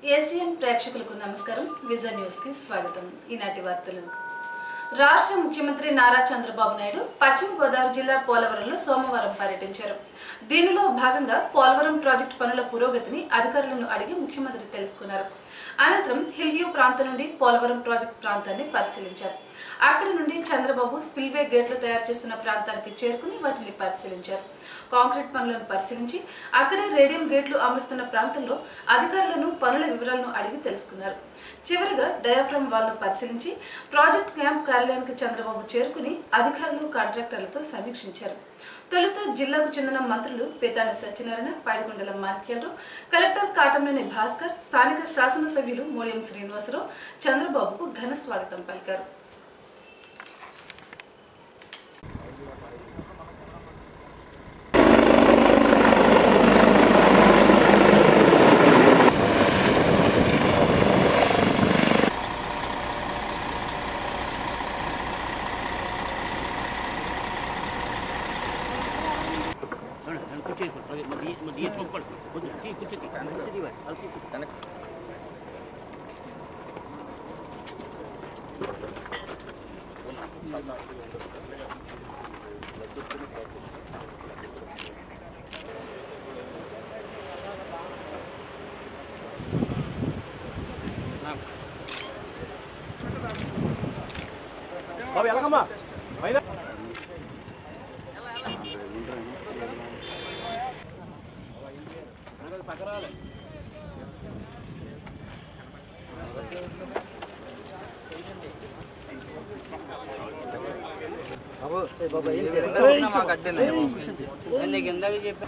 Asian ప్రేక్షకులకు నమస్కారం vision news కి స్వాగతం ఈనాటి వార్తలు రాష్ట్ర ముఖ్యమంత్రి నారా చంద్రబాబు నాయుడు పశ్చిమ గోదావరి జిల్లా పోలవరంలో సోమవారం పర్యటించారు దీనిలో భాగంగా పోలవరం ప్రాజెక్టు పనుల పురోగతిని అధికారులను అడిగి ముఖ్యమంత్రి తెలుసుకున్నారు అనంతరం హిల్ వ్యూ ప్రాంతం నుండి పోలవరం ప్రాజెక్టు ప్రాంతాన్ని పరిశీలించారు అక్కడి నుండి చంద్రబాబు స్పిల్వే గేట్లు తయారు చేస్తున్న ప్రాంతానికి చేరుకుని వాటిని పరిశీలించారు కాంక్రీట్ పనులను పరిశీలించి అక్కడే రేడియం గేట్లు అమరుస్తున్న ప్రాంతంలో అధికారులను పనుల వివరాలను అడిగి తెలుసుకున్నారు చివరిగా డయాఫ్రమ్ వాల్ను పరిశీలించి ప్రాజెక్ట్ క్యాంప్ కార్యాలయానికి చంద్రబాబు చేరుకుని అధికారులు కాంట్రాక్టర్లతో సమీక్షించారు తొలుత జిల్లాకు చెందిన మంత్రులు పేతాని సత్యనారాయణ పాడికొండల మాణిక్యాలరావు కలెక్టర్ కాటంనేని భాస్కర్ స్థానిక శాసనసభ్యులు మోడియం శ్రీనివాసరావు చంద్రబాబుకు ఘన స్వాగతం పలికారు కూర్చోండి అదే మరి మరి ఏ పంపడు కొంచెం కూర్చోండి కూర్చోండి అది కూర్చోండి బాబు ఎలాగమ్మా పైన నీకు ఇందాక చెప్పా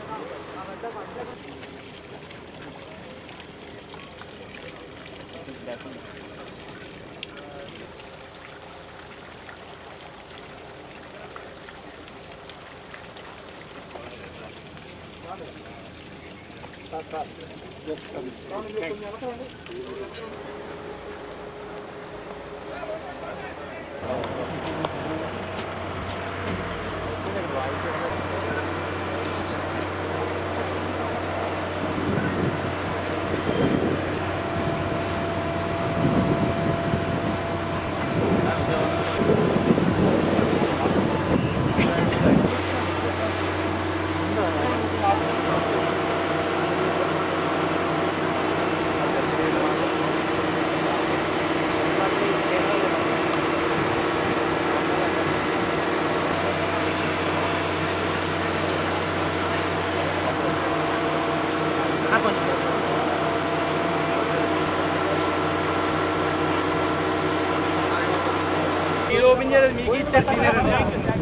మీరు ఓపెన్ చేయలేదు మీకు ఇచ్చారు సీనియర్ అని.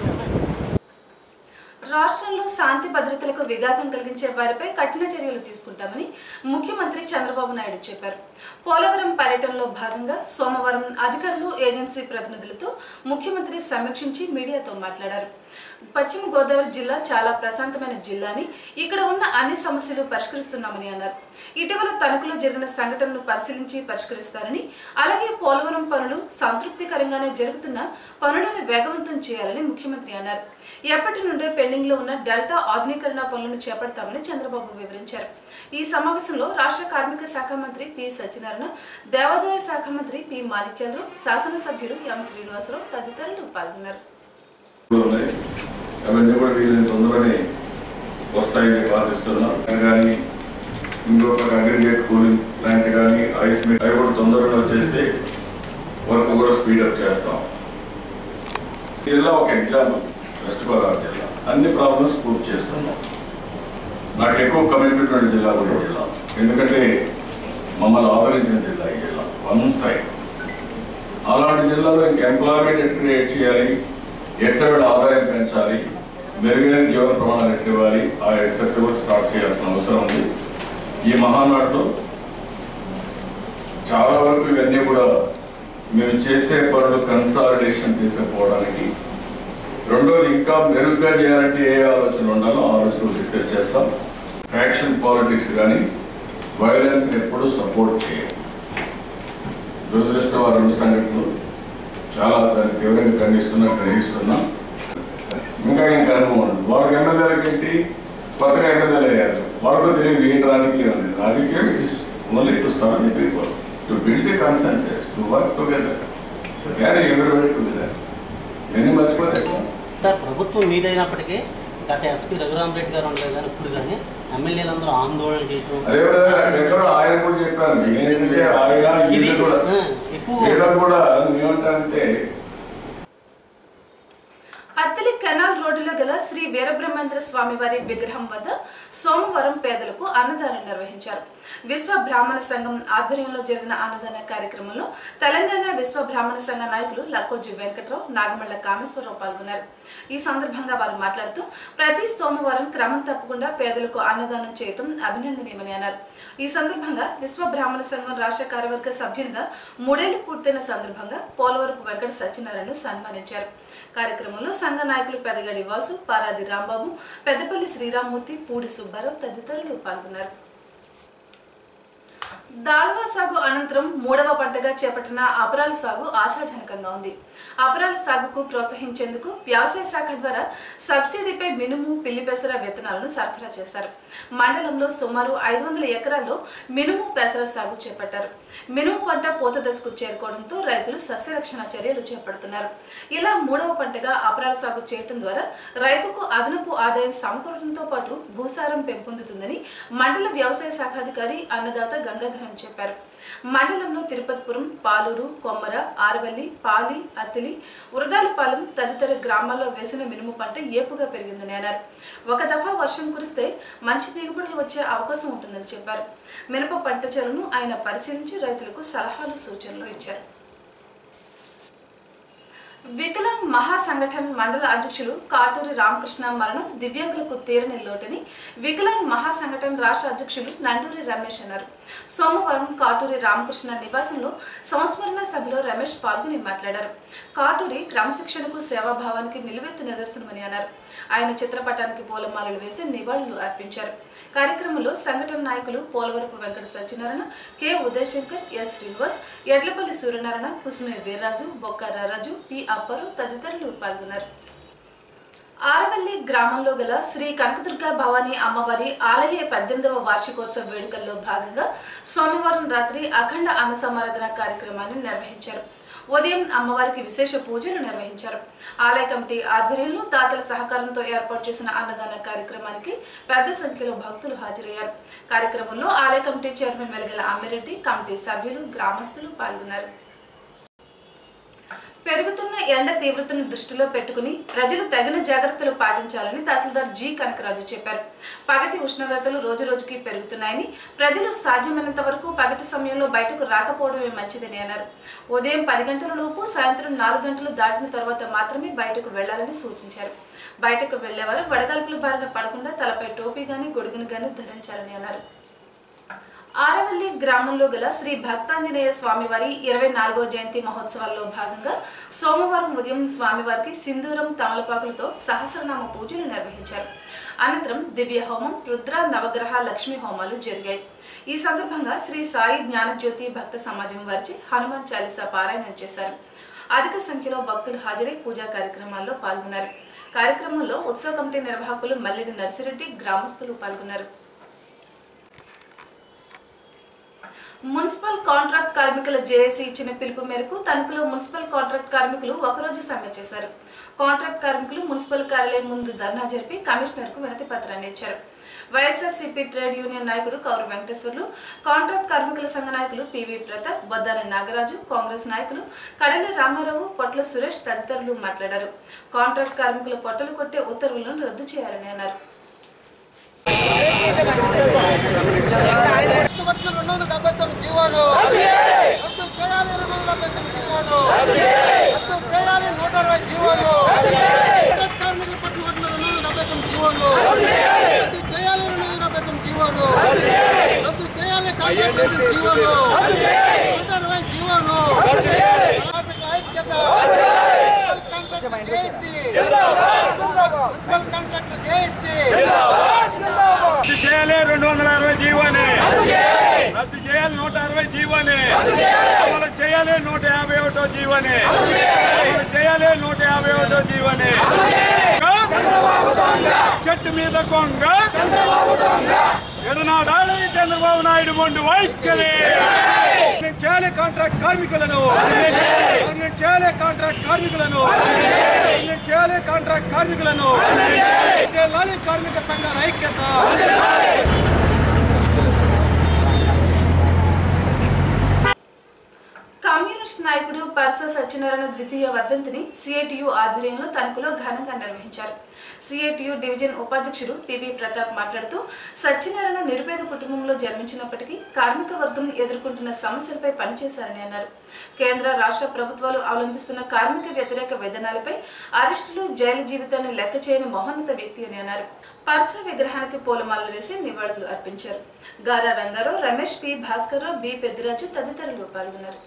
రాష్ట్రంలో శాంతి భద్రతలకు విఘాతం కలిగించే వారిపై కఠిన చర్యలు తీసుకుంటామని ముఖ్యమంత్రి చంద్రబాబు నాయుడు చెప్పారు పోలవరం పర్యటనలో భాగంగా సోమవారం అధికారులు ఏజెన్సీ ప్రతినిధులతో ముఖ్యమంత్రి సమీక్షించి మీడియాతో మాట్లాడారు పశ్చిమ గోదావరి జిల్లా చాలా ప్రశాంతమైన జిల్లాని ఇక్కడ ఉన్న అన్ని సమస్యలు పరిష్కరిస్తున్నామని అన్నారు ఇటీవల తణుకులో జరిగిన సంఘటనలు పరిశీలించి పరిష్కరిస్తారని అలాగే పోలవరం పనులు సంతృప్తికరంగానే జరుగుతున్న పనులను వేగవంతం చేయాలని ముఖ్యమంత్రి అన్నారు ఎప్పటి నుండే పెండింగ్ లో ఉన్న డెల్టా ఆధునీకరణ పనులను చేపడతామని చంద్రబాబు వివరించారు ఈ సమావేశంలో రాష్ట్ర కార్మిక శాఖ మంత్రి పి సత్యనారాయణ దేవాదాయ శాఖ మంత్రి పి మాణిక్యాలరావు శాసనసభ్యులు ఎం శ్రీనివాసరావు తదితరులు పాల్గొన్నారు ఉన్నాయి అవన్నీ కూడా వీళ్ళని తొందరగానే వస్తాయని ఆశిస్తున్నాం కానీ ఇంకొక అగ్రిగేట్ కూలింగ్ ప్లాంట్ కానీ ఐస్ మిల్ అవి కూడా తొందరగా వచ్చేస్తే వర్క్ కూడా స్పీడప్ చేస్తాం ఈ జిల్లా ఒక ఎగ్జాంపుల్ వెస్ట్ గోదావరి జిల్లా అన్ని ప్రాబ్లమ్స్ పూర్తి చేస్తున్నాం నాకు ఎక్కువ కమిట్మెంట్ ఉన్న జిల్లా కూడా ఈ జిల్లా ఎందుకంటే మమ్మల్ని ఆదరించిన జిల్లా ఈ జిల్లా వన్ సైడ్ అలాంటి జిల్లాలో ఇంకా ఎంప్లాయ్మెంట్ క్రియేట్ చేయాలి ఎట్లా వీళ్ళ ఆదాయం పెంచాలి మెరుగైన జీవన ప్రమాణాలు ఎట్లా ఇవ్వాలి ఆ ఎక్సెస్ కూడా స్టార్ట్ చేయాల్సిన అవసరం ఉంది ఈ మహానాడులో చాలా వరకు ఇవన్నీ కూడా మేము చేసే పనులు కన్సాలిడేషన్ తీసుకుపోవడానికి రెండోది ఇంకా మెరుగ్గా చేయాలంటే ఏ ఆలోచనలు ఉండాలో ఆ ఆలోచనలు డిస్కస్ చేస్తాం ఫ్యాక్షన్ పాలిటిక్స్ కానీ వైలెన్స్ ఎప్పుడూ సపోర్ట్ చేయాలి దురదృష్టం ఆ రెండు సంఘటనలు చాలా దాన్ని తీవ్రంగా ఖండిస్తున్నా గ్రహిస్తున్నా ఇంకా ఇంకా అనుభవం ఉంది వాళ్ళకి ఎమ్మెల్యేలకి ఏంటి కొత్తగా ఎమ్మెల్యేలు అయ్యారు వాళ్ళకు తెలియదు ఏంటి రాజకీయం అనేది రాజకీయం only to serve the people, to build the consensus, to work together, carry everybody together. ఎన్ని మర్చిపోతే ఎట్లా? సార్ ప్రభుత్వం మీదైనప్పటికీ గత ఎస్పీ రఘురామరెడ్డి గారు ఉండలేదు కానీ ఇప్పుడు కానీ ఎమ్మెల్యేలందరూ ఆందోళన చేయటం అదే విధంగా ఎక్కడో ఆయన కూడా చెప్పాను ఏంటంటే ఆయన ఇది ఇది కూడా ఆ, ఎక్కువ వీళ్ళకు కూడా ఏమంటారంటే అత్తలి కెనాల్ రోడ్డులో గల శ్రీ వీరబ్రహ్మేంద్ర స్వామి వారి విగ్రహం వద్ద సోమవారం పేదలకు అన్నదానం నిర్వహించారు విశ్వ బ్రాహ్మణ సంఘం ఆధ్వర్యంలో జరిగిన అన్నదాన కార్యక్రమంలో తెలంగాణ విశ్వ బ్రాహ్మణ సంఘ నాయకులు లక్కోజీ వెంకట్రావు నాగమల్ల కామేశ్వరరావు పాల్గొన్నారు ఈ సందర్భంగా వారు మాట్లాడుతూ ప్రతి సోమవారం క్రమం తప్పకుండా పేదలకు అన్నదానం చేయటం అభినందనీయమని అన్నారు ఈ సందర్భంగా విశ్వ బ్రాహ్మణ సంఘం రాష్ట్ర కార్యవర్గ సభ్యునిగా మూడేళ్లు పూర్తయిన సందర్భంగా పోలవరపు వెంకట సత్యనారాయణ సన్మానించారు కార్యక్రమంలో సంఘ నాయకులు పెదగడి వాసు పారాది రాంబాబు పెద్దపల్లి శ్రీరామ్మూర్తి పూడి సుబ్బారావు తదితరులు పాల్గొన్నారు దాళవా సాగు అనంతరం మూడవ పంటగా చేపట్టిన అపరాల సాగు ఆశాజనకంగా ఉంది అపరాల సాగుకు ప్రోత్సహించేందుకు వ్యవసాయ శాఖ ద్వారా సబ్సిడీపై మినుము పిల్లి పెసర విత్తనాలను సరఫరా చేశారు మండలంలో సుమారు ఐదు వందల ఎకరాల్లో మినుము పెసర సాగు చేపట్టారు మినుము పంట పూత దశకు చేరుకోవడంతో రైతులు సస్యరక్షణ చర్యలు చేపడుతున్నారు ఇలా మూడవ పంటగా అపరాల సాగు చేయటం ద్వారా రైతుకు అదనపు ఆదాయం సమకూరడంతో పాటు భూసారం పెంపొందుతుందని మండల వ్యవసాయ శాఖాధికారి అన్నదాత గంగాధరం చెప్పారు మండలంలో తిరుపతిపురం పాలూరు కొమ్మర ఆరవల్లి పాలి అత్తిలి ఉరదాలపాలెం తదితర గ్రామాల్లో వేసిన మినుము పంట ఏపుగా పెరిగిందని అన్నారు ఒక దఫా వర్షం కురిస్తే మంచి దిగుబడులు వచ్చే అవకాశం ఉంటుందని చెప్పారు మినప పంట చెరువును ఆయన పరిశీలించి రైతులకు సలహాలు సూచనలు ఇచ్చారు వికలాంగ్ మహా సంఘటన్ మండల అధ్యక్షులు కాటూరి రామకృష్ణ మరణం దివ్యాంగులకు తీరని లోటని వికలాంగ్ మహా సంఘటన్ రాష్ట్ర అధ్యక్షులు నండూరి రమేష్ అన్నారు సోమవారం కాటూరి రామకృష్ణ నివాసంలో సంస్మరణ సభలో రమేష్ పాల్గొని మాట్లాడారు కాటూరి క్రమశిక్షణకు సేవాభావానికి నిలువెత్తు నిదర్శనమని అన్నారు ఆయన చిత్రపటానికి పూలమాలలు వేసి నివాళులు అర్పించారు కార్యక్రమంలో సంఘటన నాయకులు Polavarapu Venkata Satyanarayana K Udayashankar S Srinivas Edlapalli Suryanarayana Kusume Veerraju Bokka Raraju P అప్పారు తదితరులు పాల్గొన్నారు ఆరవల్లి గ్రామంలో గల శ్రీ కనకదుర్గ భవానీ అమ్మవారి ఆలయ పద్దెనిమిదవ వార్షికోత్సవ వేడుకల్లో భాగంగా సోమవారం రాత్రి అఖండ అన్న సమారాధన కార్యక్రమాన్ని నిర్వహించారు ఉదయం అమ్మవారికి విశేష పూజలు నిర్వహించారు ఆలయ కమిటీ ఆధ్వర్యంలో దాతల సహకారంతో ఏర్పాటు చేసిన అన్నదాన కార్యక్రమానికి పెద్ద సంఖ్యలో భక్తులు హాజరయ్యారు కార్యక్రమంలో ఆలయ committee chairman Velagala Ammireddy committee సభ్యులు గ్రామస్తులు పాల్గొన్నారు పెరుగుతున్న ఎండ తీవ్రతను దృష్టిలో పెట్టుకుని ప్రజలు తగిన జాగ్రత్తలు పాటించాలని తహసీల్దార్ జి కనకరాజు చెప్పారు పగటి ఉష్ణోగ్రతలు రోజు రోజుకి పెరుగుతున్నాయని ప్రజలు సాధ్యమైనంత వరకు పగటి సమయంలో బయటకు రాకపోవడమే మంచిదని అన్నారు ఉదయం పది గంటల లోపు సాయంత్రం నాలుగు గంటలు దాటిన తర్వాత మాత్రమే బయటకు వెళ్లాలని సూచించారు బయటకు వెళ్లేవారు వడగాల్పుల బారిన పడకుండా తలపై టోపీ గాని గొడుగును గాని ధరించాలని అన్నారు ఆరవల్లి గ్రామంలో గల శ్రీ భక్తాంజనేయ స్వామివారి ఇరవై నాలుగో జయంతి మహోత్సవాల్లో భాగంగా సోమవారం ఉదయం స్వామివారికి సింధూరం తమలపాకులతో సహస్రనామ పూజలు నిర్వహించారు అనంతరం దివ్య హోమం రుద్ర నవగ్రహ లక్ష్మీ హోమాలు జరిగాయి ఈ సందర్భంగా శ్రీ సాయి జ్ఞానజ్యోతి భక్త సమాజం వారిచే హనుమాన్ చాలీసా పారాయణం చేశారు అధిక సంఖ్యలో భక్తులు హాజరై పూజా కార్యక్రమాల్లో పాల్గొన్నారు కార్యక్రమంలో ఉత్సవ కమిటీ నిర్వాహకులు మల్లిడి నర్సిరెడ్డి గ్రామస్తులు పాల్గొన్నారు మున్సిపల్ కాంట్రాక్ట్ కార్మికుల జేఏసీ ఇచ్చిన పిలుపు మేరకు తణుకులో మున్సిపల్ కాంట్రాక్ట్ కార్మికులు ఒకరోజు సమ్మె చేశారు కాంట్రాక్ట్ కార్మికులు మున్సిపల్ కార్యాలయం ముందు ధర్నా జరిపి కమిషనర్ కు వినతి పత్రాన్ని ఇచ్చారు వైఎస్ఆర్సీపీ ట్రేడ్ యూనియన్ నాయకుడు కౌరు వెంకటేశ్వర్లు కాంట్రాక్ట్ కార్మికుల సంఘ నాయకులు పివి ప్రతాప్ బొద్దాల నాగరాజు కాంగ్రెస్ నాయకులు కడలి రామారావు పొట్ల సురేష్ తదితరులు మాట్లాడారు కాంట్రాక్ట్ కార్మికుల పొట్టలు కొట్టే ఉత్తర్వులను రద్దు చేయాలని అన్నారు పట్టిన రెండు వందల డెబ్బై తొమ్మిది జీవోలు రద్దు చేయాలి రెండు వందల డెబ్బై తొమ్మిది జీవోలు రద్దు చేయాలి నూట అరవై జీవోలు కార్మికులు పట్టిన పట్టిన రెండు వందల డెబ్బై తొమ్మిది జీవోలు రద్దు చేయాలి రెండు వందల డెబ్బై తొమ్మిది జీవోలు రద్దు చేయాలి కాంట్రాక్టర్ జీవోలు నూట అరవై జీవోలు కార్మిక ఐక్యత municipal contractor JAC municipal contractor JAC రద్దు చేయాలి రెండు వందల అరవై జీవోని రద్దు చేయాలి నూట అరవై జీవోని అమలు చేయాలి నూట యాభై ఒకటో జీవోని అమలు చేయాలి నూట యాభై ఒకటో జీవోని చెట్టు మీద కొంగ విడనాడాలి చంద్రబాబు నాయుడు మొండు వైఖరి పర్మనెంట్ చేయాలి కాంట్రాక్ట్ కార్మికులను పర్మనెంట్ చేయాలి కాంట్రాక్ట్ కార్మికులను పర్మనెంట్ చేయాలి కాంట్రాక్ట్ కార్మికులను లాలి కార్మిక సంఘాల ఐక్యత కమ్యూనిస్ట్ నాయకుడు పర్స సత్యనారాయణ ద్వితీయ వర్ధంతిని సిఐటియు ఆధ్వర్యంలో తణుకులో ఘనంగా నిర్వహించారు సిఐటియు డివిజన్ ఉపాధ్యక్షుడు పివి ప్రతాప్ మాట్లాడుతూ సత్యనారాయణ నిరుపేద కుటుంబంలో జన్మించినప్పటికీ కార్మిక వర్గం ఎదుర్కొంటున్న సమస్యలపై పనిచేశారని అన్నారు కేంద్ర రాష్ట్ర ప్రభుత్వాలు అవలంబిస్తున్న కార్మిక వ్యతిరేక విధానాలపై అరెస్టులు జైలు జీవితాన్ని లెక్క చేయని మహోన్నత వ్యక్తి అని అన్నారు పర్స విగ్రహానికి పూలమాలలు వేసి నివాళులు అర్పించారు గారా రంగారావు రమేష్ పి భాస్కర్రావు బి పెద్దిరాజు తదితరులు పాల్గొన్నారు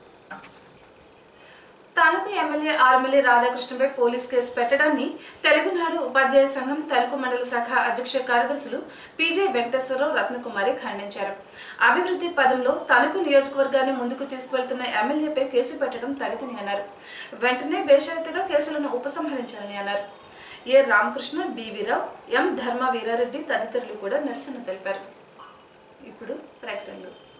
తణుకు ఎమ్మెల్యే ఆర్మిల్లి రాధాకృష్ణపై పోలీస్ కేసు పెట్టడాన్ని తెలుగునాడు ఉపాధ్యాయ సంఘం తణుకు మండల శాఖ అధ్యక్ష కార్యదర్శులు పీజే వెంకటేశ్వరరావు రత్నకుమారి ఖండించారు అభివృద్ధి పదంలో తణుకు నియోజకవర్గాన్ని ముందుకు తీసుకువెళ్తున్న ఎమ్మెల్యేపై కేసు పెట్టడం తగదని అన్నారు వెంటనే బేషరతుగా కేసులను ఉపసంహరించాలని అన్నారు ఏ రామకృష్ణ బి వీరావు ఎం ధర్మ వీరారెడ్డి తదితరులు కూడా నిరసన తెలిపారు ఇప్పుడు ప్రకటనలు